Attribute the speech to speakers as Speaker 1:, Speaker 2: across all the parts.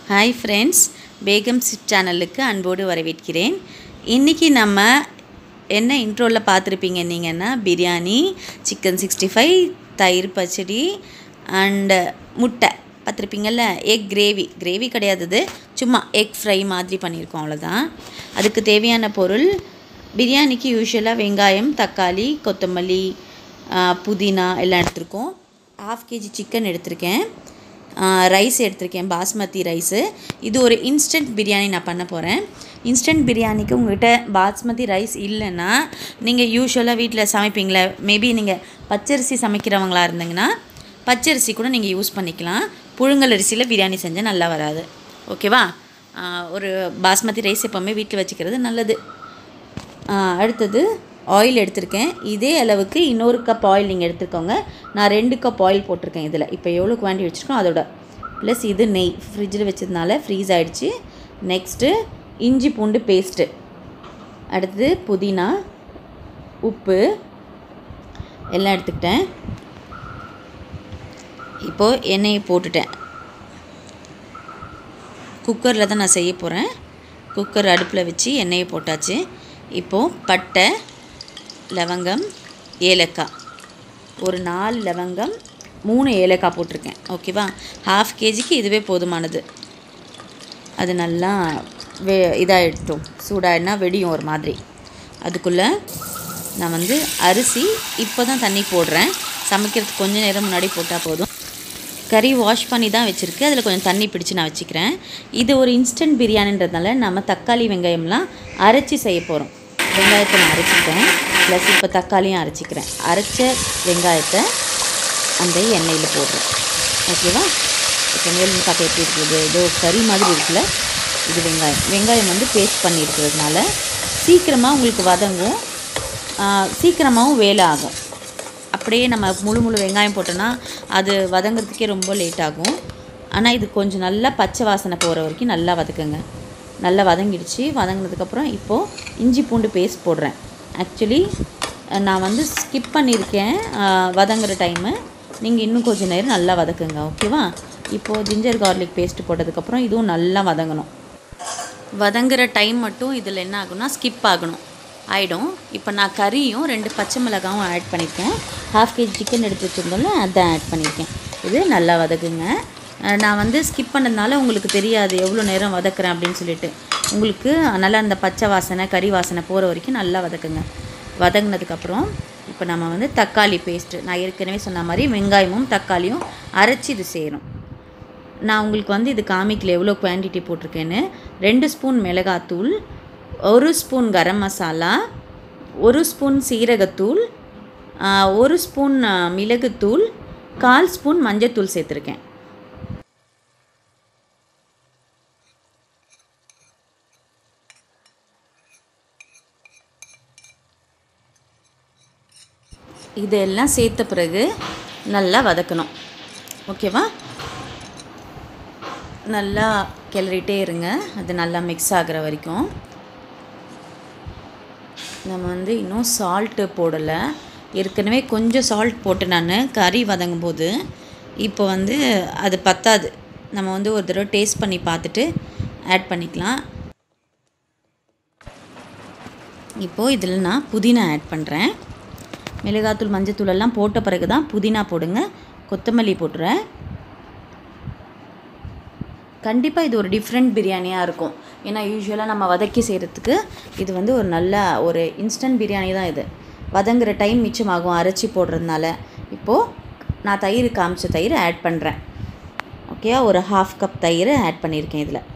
Speaker 1: hi friends Begum chit சேனலுக்கு அன்போடு வரவேற்கிறேன் இன்றைக்கி நம்ம என்ன இன்ட்ரோவில் பார்த்துருப்பீங்க நீங்கன்னா பிரியாணி சிக்கன் சிக்ஸ்டி ஃபைவ் தயிர் பச்சடி அண்டு முட்டை பார்த்துருப்பீங்கள்ல எக் கிரேவி கிரேவி கிடையாது இது சும்மா எக் ஃப்ரை மாதிரி பண்ணியிருக்கோம் அவ்வளோதான் அதுக்கு தேவையான பொருள் பிரியாணிக்கு யூஸ்வலாக வெங்காயம் தக்காளி கொத்தமல்லி ஆ, புதினா எல்லாம் எடுத்திருக்கோம் ஹாஃப் கேஜி சிக்கன் எடுத்திருக்கேன் ரைஸ் எடுத்திருக்கேன் பாஸ்மதி ரைஸு இது ஒரு இன்ஸ்டன்ட் பிரியாணி நான் பண்ண போகிறேன் இன்ஸ்டன்ட் பிரியாணிக்கு உங்கள்கிட்ட பாஸ்மதி ரைஸ் இல்லைன்னா நீங்கள் யூஸ்வலாக வீட்டில் சமைப்பீங்களே மேபி நீங்கள் பச்சரிசி சமைக்கிறவங்களா இருந்தீங்கன்னா பச்சரிசி கூட நீங்கள் யூஸ் பண்ணிக்கலாம் புழுங்கல் அரிசியில் பிரியாணி செஞ்சால் நல்லா வராது ஓகேவா ஆஹ் ஒரு பாஸ்மதி ரைஸ் எப்போவுமே வீட்டில் வச்சுக்கிறது நல்லது ஆஹ் அடுத்தது ஆயில் எடுத்திருக்கேன் இதே அளவுக்கு இன்னொரு கப் ஆயில் நீங்கள் எடுத்துக்கோங்க நான் ரெண்டு கப் ஆயில் போட்டிருக்கேன் இதில் இப்போ எவ்வளோ குவான்டிட்டி வச்சுருக்கோம் அதோட ப்ளஸ் இது நெய் ஃப்ரிட்ஜில் வச்சதுனால ஃப்ரீஸ் ஆகிடுச்சு நெக்ஸ்ட்டு இஞ்சி பூண்டு பேஸ்ட்டு அடுத்தது புதினா உப்பு எல்லாம் எடுத்துக்கிட்டேன் இப்போது எண்ணெயை போட்டுட்டேன் குக்கரில் தான் நான் செய்ய போகிறேன் குக்கர் அடுப்பில் வச்சு எண்ணெயை போட்டாச்சு இப்போது பட்டை லவங்கம் ஏலக்காய் ஒரு நாலு லவங்கம் மூணு ஏலக்காய் போட்டிருக்கேன் ஓகேவா ஹாஃப் கேஜிக்கு இதுவே போதுமானது அது நல்லா வெ இதாகிட்டோம் சூடாகினா வெடியும் ஒரு மாதிரி அதுக்குள்ளே நான் வந்து அரிசி இப்போ தான் தண்ணி போடுறேன் சமைக்கிறதுக்கு கொஞ்சம் நேரம் முன்னாடி போட்டால் போதும் கறி வாஷ் பண்ணி தான் வச்சுருக்கு அதில் கொஞ்சம் தண்ணி பிடிச்சு நான் வச்சுக்கிறேன் இது ஒரு இன்ஸ்டன்ட் பிரியாணின்றதுனால நம்ம தக்காளி வெங்காயம்லாம் அரைச்சி செய்ய போகிறோம் வெங்காயத்தை நான் அரைச்சிக்கிட்டேன் ப்ளஸ் இப்போ தக்காளியும் அரைச்சிக்கிறேன் அரைச்ச வெங்காயத்தை அந்த எண்ணெயில் போடுறேன் ஓகேவா இப்போ மேல் பார்க்க எப்படி இருக்குது ஏதோ கறி மாதிரி இருக்குல்ல இது வெங்காயம் வெங்காயம் வந்து பேஸ்ட் பண்ணியிருக்கிறதுனால சீக்கிரமாக உங்களுக்கு வதங்கும் ஆஹ் சீக்கிரமாகவும் வேலை ஆகும் அப்படியே நம்ம முழு முழு வெங்காயம் போட்டோன்னா அது வதங்கிறதுக்கே ரொம்ப லேட் ஆகும் ஆனால் இது கொஞ்சம் நல்லா பச்சை வாசனை போகிற வரைக்கும் நல்லா வதக்குங்க நல்லா வதங்கிடுச்சு வதங்கினதுக்கப்புறம் இப்போது இஞ்சி பூண்டு பேஸ்ட் போடுறேன் ஆக்சுவலி நான் வந்து ஸ்கிப் பண்ணியிருக்கேன் ஆஹ் வதங்குற டைமு நீங்கள் இன்னும் கொஞ்சம் நேரம் நல்லா வதக்குங்க ஓகேவா இப்போது ஜிஞ்சர் கார்லிக் பேஸ்ட் போட்டதுக்கப்புறம் இதுவும் நல்லா வதங்கணும் வதங்குற டைம் மட்டும் இதில் என்ன ஆகும்னா ஸ்கிப் ஆகணும் ஆகிடும் இப்போ நான் கறியும் ரெண்டு பச்சை மிளகாவும் ஆட் பண்ணியிருக்கேன் ஹாஃப் கேஜி சிக்கன் எடுத்து வச்சுருந்தோம்ல அதை ஆட் பண்ணியிருக்கேன் இது நல்லா வதக்குங்க அஹ் நான் வந்து ஸ்கிப் பண்ணதுனால உங்களுக்கு தெரியாது எவ்வளோ நேரம் வதக்குறேன் அப்படின்னு சொல்லிட்டு உங்களுக்கு நல்லா அந்த பச்சை வாசனை கறி வாசனை போகிற வரைக்கும் நல்லா வதக்குங்க வதங்கினதுக்கப்புறம் இப்போ நம்ம வந்து தக்காளி பேஸ்ட்டு நான் ஏற்கனவே சொன்ன மாதிரி வெங்காயமும் தக்காளியும் அரைச்சி இது செய்கிறோம் நான் உங்களுக்கு வந்து இது காமிக்கல எவ்வளோ குவான்டிட்டி போட்டிருக்கேன்னு ரெண்டு ஸ்பூன் மிளகாத்தூள் ஒரு ஸ்பூன் கரம் மசாலா ஒரு ஸ்பூன் சீரகத்தூள் ஆ, ஒரு ஸ்பூன் ஆ, மிளகுத்தூள் கால் ஸ்பூன் மஞ்சத்தூள் சேர்த்துருக்கேன் இதெல்லாம் சேர்த்த பிறகு நல்லா வதக்கணும் ஓகேவா நல்லா கிளறிட்டே இருங்க அது நல்லா மிக்ஸ் ஆகுற வரைக்கும் நம்ம வந்து இன்னும் சால்ட்டு போடலை ஏற்கனவே கொஞ்சம் சால்ட் போட்டு நான் கறி வதங்கும் போது இப்போ வந்து அது பத்தாது நம்ம வந்து ஒரு தடவை டேஸ்ட் பண்ணி பார்த்துட்டு ஆட் பண்ணிக்கலாம் இப்போது இதில் நான் புதினா ஆட் பண்ணுறேன் மிளகாத்தூள் மஞ்சத்தூள் எல்லாம் போட்ட பிறகு தான் புதினா போடுங்க கொத்தமல்லி போட்டுறேன் கண்டிப்பாக இது ஒரு டிஃப்ரெண்ட் பிரியாணியாக இருக்கும் ஏன்னா யூஸ்வலாக நம்ம வதக்கி செய்கிறதுக்கு இது வந்து ஒரு நல்ல ஒரு இன்ஸ்டன்ட் பிரியாணி தான் இது வதங்குற டைம் மிச்சமாகும் அரைச்சி போடுறதுனால இப்போது நான் தயிர் காமிச்ச தயிர் ஆட் பண்ணுறேன் ஓகே ஒரு ஹாஃப் கப் தயிர் ஆட் பண்ணியிருக்கேன் இதில்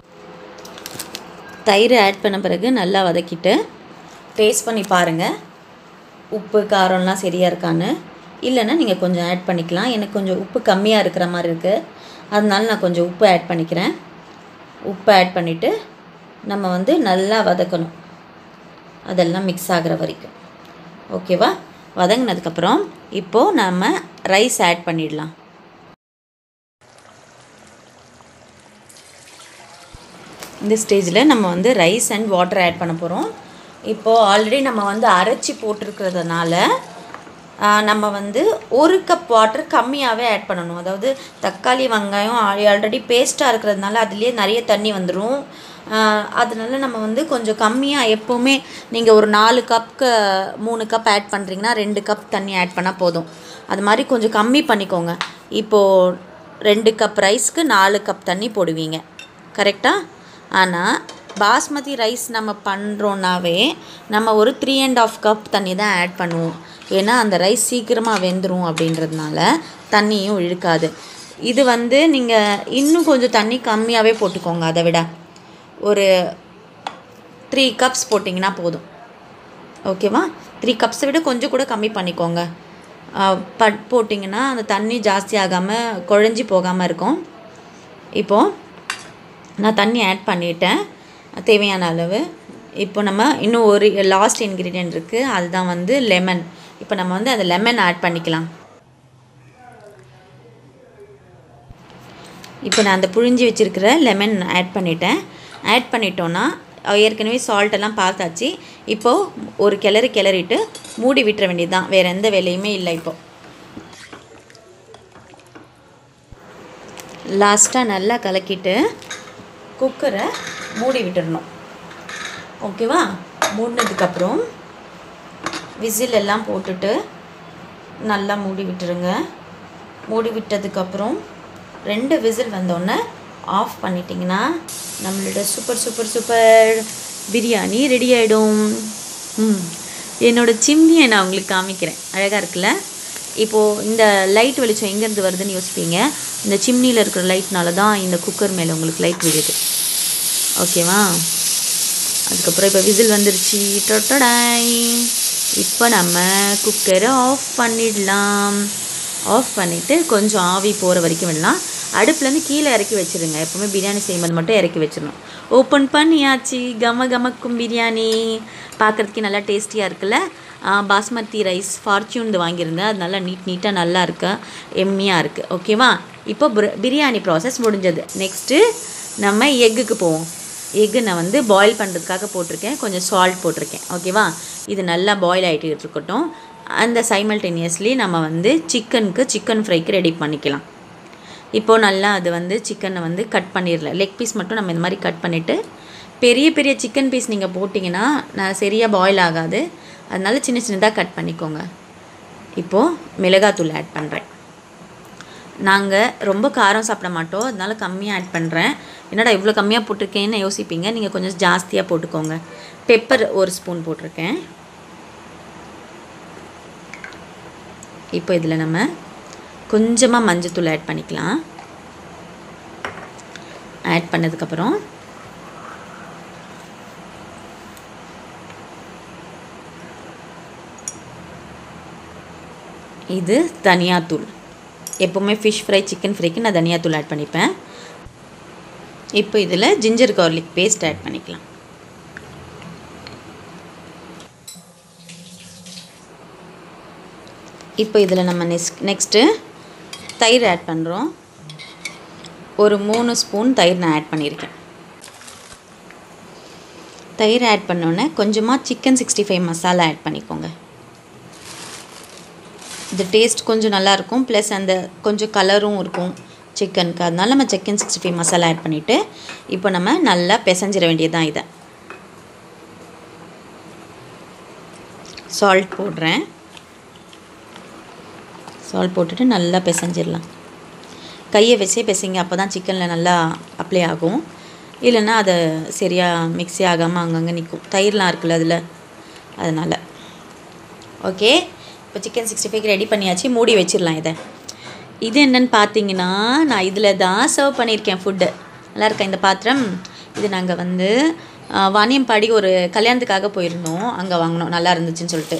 Speaker 1: தயிர் ஆட் பண்ண பிறகு நல்லா வதக்கிட்டு டேஸ்ட் பண்ணி பாருங்கள் உப்பு காரம்லாம் சரியாக இருக்கான்னு இல்லைன்னா நீங்கள் கொஞ்சம் ஆட் பண்ணிக்கலாம் எனக்கு கொஞ்சம் உப்பு கம்மியாக இருக்கிற மாதிரி இருக்குது அதனால நான் கொஞ்சம் உப்பு ஆட் பண்ணிக்கிறேன் உப்பு ஆட் பண்ணிவிட்டு நம்ம வந்து நல்லா வதக்கணும் அதெல்லாம் மிக்ஸ் ஆகிற வரைக்கும் ஓகேவா வதங்கினதுக்கப்புறம் இப்போது நம்ம ரைஸ் ஆட் பண்ணிடலாம் இந்த ஸ்டேஜில் நம்ம வந்து ரைஸ் அண்ட் வாட்டர் ஆட் பண்ண போகிறோம் இப்போது ஆல்ரெடி நம்ம வந்து அரைச்சி போட்டிருக்கிறதுனால ஆஹ் நம்ம வந்து ஒரு கப் வாட்டர் கம்மியாகவே ஆட் பண்ணணும் அதாவது தக்காளி வெங்காயம் ஆல்ரெடி பேஸ்ட்டாக இருக்கிறதுனால அதுலேயே நிறைய தண்ணி வந்துடும் அதனால நம்ம வந்து கொஞ்சம் கம்மியாக எப்போவுமே நீங்கள் ஒரு நாலு கப்க்கு மூணு கப் ஆட் பண்ணுறீங்கன்னா ரெண்டு கப் தண்ணி ஆட் பண்ணால் போதும் அது மாதிரி கொஞ்சம் கம்மி பண்ணிக்கோங்க இப்போது ரெண்டு கப் ரைஸ்க்கு நாலு கப் தண்ணி போடுவீங்க கரெக்டாக ஆனால் பாஸ்மதி ரைஸ் நம்ம பண்ணுறோன்னாவே நம்ம ஒரு த்ரீ அண்ட் ஆஃப் கப் தண்ணி தான் ஆட் பண்ணுவோம் ஏன்னா அந்த ரைஸ் சீக்கிரமாக வெந்துடும் அப்படின்றதுனால தண்ணியும் இழுக்காது இது வந்து நீங்கள் இன்னும் கொஞ்சம் தண்ணி கம்மியாகவே போட்டுக்கோங்க அதை விட ஒரு த்ரீ கப்ஸ் போட்டிங்கன்னா போதும் ஓகேவா த்ரீ கப்ஸை விட கொஞ்சம் கூட கம்மி பண்ணிக்கோங்க ஆஹ் பட் போட்டிங்கன்னா அந்த தண்ணி ஜாஸ்தி ஆகாமல் குழஞ்சி போகாமல் இருக்கும் இப்போது நான் தண்ணி ஆட் பண்ணிட்டேன் தேவையான அளவு இப்போ நம்ம இன்னும் ஒரு லாஸ்ட் இன்க்ரீடியன்ட் இருக்குது அதுதான் வந்து லெமன் இப்போ நம்ம வந்து அந்த லெமன் ஆட் பண்ணிக்கலாம் இப்போ நான் அந்த புழிஞ்சி வச்சுருக்கிற லெமன் ஆட் பண்ணிட்டேன் ஆட் பண்ணிட்டோன்னா ஏற்கனவே சால்ட் எல்லாம் பார்த்தாச்சு இப்போது ஒரு கிளறு கிளறிட்டு மூடி விட்டுற வேண்டியது தான் வேறு எந்த வேலையுமே இல்லை இப்போது லாஸ்ட்டாக நல்லா கலக்கிட்டு குக்கரை மூடி விட்டுறணும் ஓகேவா மூடினதுக்கப்புறம் விசில் எல்லாம் போட்டுட்டு நல்லா மூடி விட்டுருங்க மூடி விட்டதுக்கப்புறம் ரெண்டு விசில் வந்தோடனே ஆஃப் பண்ணிட்டிங்கன்னா நம்மளோட super super super biryani ready ஆகிடும் ம் என்னோடய சிம்னியை நான் உங்களுக்கு காமிக்கிறேன் அழகாக இருக்குல்ல இப்போது இந்த லைட் வெளிச்சம் எங்கேருந்து வருதுன்னு யோசிப்பீங்க இந்த சிம்னியில் இருக்கிற லைட்னால தான் இந்த குக்கர் மேலே உங்களுக்கு லைட் விழுது ஓகேவா அதுக்கப்புறம் இப்போ விசில் வந்துருச்சு டொட்டடாய் இப்போ நம்ம குக்கரை ஆஃப் பண்ணிடலாம் ஆஃப் பண்ணிவிட்டு கொஞ்சம் ஆவி போகிற வரைக்கும் விடலாம் அடுப்புலேருந்து கீழே இறக்கி வச்சிருங்க எப்போவுமே பிரியாணி செய்யும்போது மட்டும் இறக்கி வச்சிடணும் ஓப்பன் பண்ணியாச்சு கம கமக்கும் பிரியாணி பார்க்குறதுக்கே நல்லா டேஸ்டியாக இருக்குல்ல ஆ, பாஸ்மதி ரைஸ் ஃபார்ச்சூன்து வாங்கியிருந்தேன் அது நல்லா நீட் நீட்டாக நல்லா இருக்கு எம்மியாக இருக்குது ஓகேவா இப்போ பிர- பிரியாணி ப்ராசஸ் முடிஞ்சது நெக்ஸ்ட்டு நம்ம எக்குக்கு போவோம் எக்கு நான் வந்து பாயில் பண்ணுறதுக்காக போட்டிருக்கேன் கொஞ்சம் சால்ட் போட்டிருக்கேன் ஓகேவா இது நல்லா பாயில் ஆகிட்டு இருக்கட்டும் அந்த சைமல்டேனியஸ்லி நம்ம வந்து சிக்கனுக்கு சிக்கன் ஃப்ரைக்கு ரெடி பண்ணிக்கலாம் இப்போது நல்லா அது வந்து சிக்கனை வந்து கட் பண்ணிடலாம் லெக் பீஸ் மட்டும் நம்ம இந்த மாதிரி கட் பண்ணிவிட்டு பெரிய பெரிய சிக்கன் பீஸ் நீங்கள் போட்டிங்கன்னா நான் சரியாக பாயில் ஆகாது அதனால சின்ன சின்னதாக கட் பண்ணிக்கோங்க இப்போது மிளகாத்தூள் ஆட் பண்ணுறேன் நாங்கள் ரொம்ப காரம் சாப்பிட மாட்டோம் அதனால கம்மியாக ஆட் பண்ணுறேன் என்னடா இவ்வளோ கம்மியாக போட்டிருக்கேன்னு யோசிப்பீங்க நீங்கள் கொஞ்சம் ஜாஸ்தியாக போட்டுக்கோங்க பெப்பர் ஒரு ஸ்பூன் போட்டிருக்கேன் இப்போ இதில் நம்ம கொஞ்சமாக மஞ்சத்தூள் ஆட் பண்ணிக்கலாம் ஆட் பண்ணதுக்கப்புறம் இது தனியாத்தூள் எப்போவுமே ஃபிஷ் ஃப்ரை சிக்கன் ஃப்ரைக்கு நான் தனியாத்தூள் ஆட் பண்ணிப்பேன் இப்போ இதில் ஜிஞ்சர் garlic பேஸ்ட் ஆட் பண்ணிக்கலாம் இப்போ இதில் நம்ம நெக்ஸ்ட் நெக்ஸ்ட்டு தயிர் ஆட் பண்ணுறோம் ஒரு மூணு ஸ்பூன் தயிர் நான் ஆட் பண்ணியிருக்கேன் தயிர் ஆட் பண்ணோன்னே கொஞ்சமாக chicken sixty five masala add பண்ணிக்கோங்க இது டேஸ்ட் கொஞ்சம் நல்லாயிருக்கும் ப்ளஸ் அந்த கொஞ்சம் கலரும் இருக்கும் சிக்கனுக்கு அதனால நம்ம chicken sixty five masala add பண்ணிவிட்டு இப்போ நம்ம நல்லா பிசைஞ்சிட வேண்டியதுதான் இதை சால்ட் போடுறேன் சால்ட் போட்டுட்டு நல்லா பிசைஞ்சிடலாம் கையை வச்சே பிசைங்க அப்போ தான் சிக்கனில் நல்லா அப்ளை ஆகும் இல்லைன்னா அதை சரியாக மிக்ஸி ஆகாமல் அங்கங்கே நிற்கும் தயிர்லாம் இருக்குல்ல அதில் அதனால் ஓகே இப்போ சிக்கன் சிக்ஸ்டி ஃபைவ் ரெடி பண்ணியாச்சு மூடி வச்சிடலாம் இதை இது என்னன்னு பார்த்தீங்கன்னா நான் இதில் தான் சர்வ் பண்ணியிருக்கேன் ஃபுட்டு நல்லா இருக்கா இந்த பாத்திரம் இது நாங்கள் வந்து ஆ, வாணியம்பாடி ஒரு கல்யாணத்துக்காக போயிருந்தோம் அங்கே வாங்கினோம் நல்லா இருந்துச்சுன்னு சொல்லிட்டு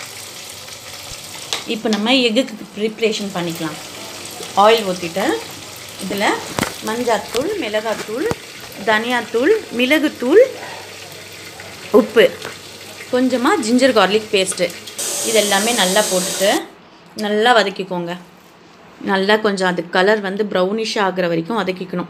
Speaker 1: இப்போ நம்ம எக்குக்கு ப்ரிப்ரேஷன் பண்ணிக்கலாம் ஆயில் ஊற்றிட்டு இதில் மஞ்சாத்தூள் மிளகாத்தூள் தனியாத்தூள் மிளகுத்தூள் உப்பு கொஞ்சமாக ஜிஞ்சர் garlic பேஸ்ட்டு இது எல்லாமே நல்லா போட்டுட்டு நல்லா வதக்கிக்கோங்க நல்லா கொஞ்சம் அது கலர் வந்து ப்ரௌனிஷ் ஆகுற வரைக்கும் வதக்கிக்கணும்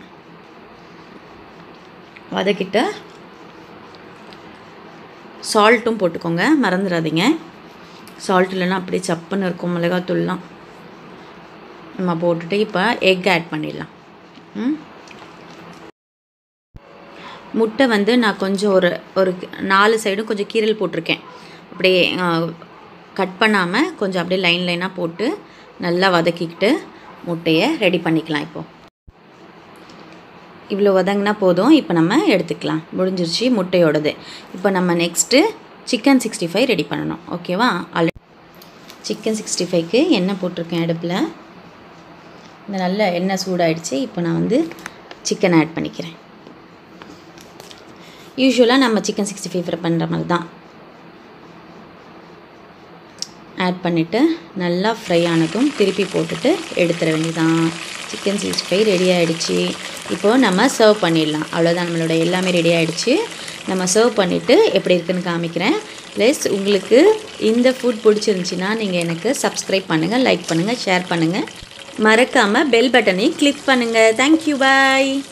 Speaker 1: வதக்கிட்டு சால்ட்டும் போட்டுக்கோங்க மறந்துடாதீங்க சால்ட் இல்லைன்னா அப்படியே சப்புன்னு இருக்கும் மிளகாத்தூள்லாம் நம்ம போட்டுட்டு இப்போ எக் ஆட் பண்ணிடலாம் ம் முட்டை வந்து நான் கொஞ்சம் ஒரு ஒரு நாலு சைடும் கொஞ்சம் கீரல் போட்டிருக்கேன் அப்படியே கட் பண்ணாமல் கொஞ்சம் அப்படியே லைன் லைனாக போட்டு நல்லா வதக்கிக்கிட்டு முட்டையை ரெடி பண்ணிக்கலாம் இப்போது இவ்வளோ வதங்கினா போதும் இப்போ நம்ம எடுத்துக்கலாம் முடிஞ்சிருச்சு முட்டையோடது இப்போ நம்ம next chicken sixty five ready பண்ணணும் ஓகேவா ஆல்ரெடி சிக்கன் சிக்ஸ்டி ஃபைவ்க்கு எண்ணெய் போட்டிருக்கேன் அடுப்பில் இந்த நல்ல எண்ணெய் சூடாயிடுச்சு இப்போ நான் வந்து சிக்கன் ஆட் பண்ணிக்கிறேன் யூஸ்வலாக நம்ம சிக்கன் சிக்ஸ்டி ஃபைவ் பண்ணுற மாதிரி தான் ஆட் பண்ணிவிட்டு நல்லா ஃப்ரை ஆனதும் திருப்பி போட்டுட்டு எடுத்துட வேண்டியதான் சிக்கன் சிக்ஸ்டி ஃபைவ் ரெடி ஆகிடுச்சு இப்போது நம்ம சர்வ் பண்ணிடலாம் அவ்வளோதான் நம்மளோட எல்லாமே ரெடி ஆகிடுச்சு நம்ம சர்வ் பண்ணிவிட்டு எப்படி இருக்குன்னு காமிக்கிறேன் ப்ளஸ் உங்களுக்கு இந்த ஃபுட் பிடிச்சிருந்துச்சின்னா நீங்கள் எனக்கு சப்ஸ்கிரைப் பண்ணுங்கள் லைக் பண்ணுங்கள் ஷேர் பண்ணுங்கள் மறக்காமல் பெல் பட்டனையும் கிளிக் பண்ணுங்கள் தேங்க்யூ பாய்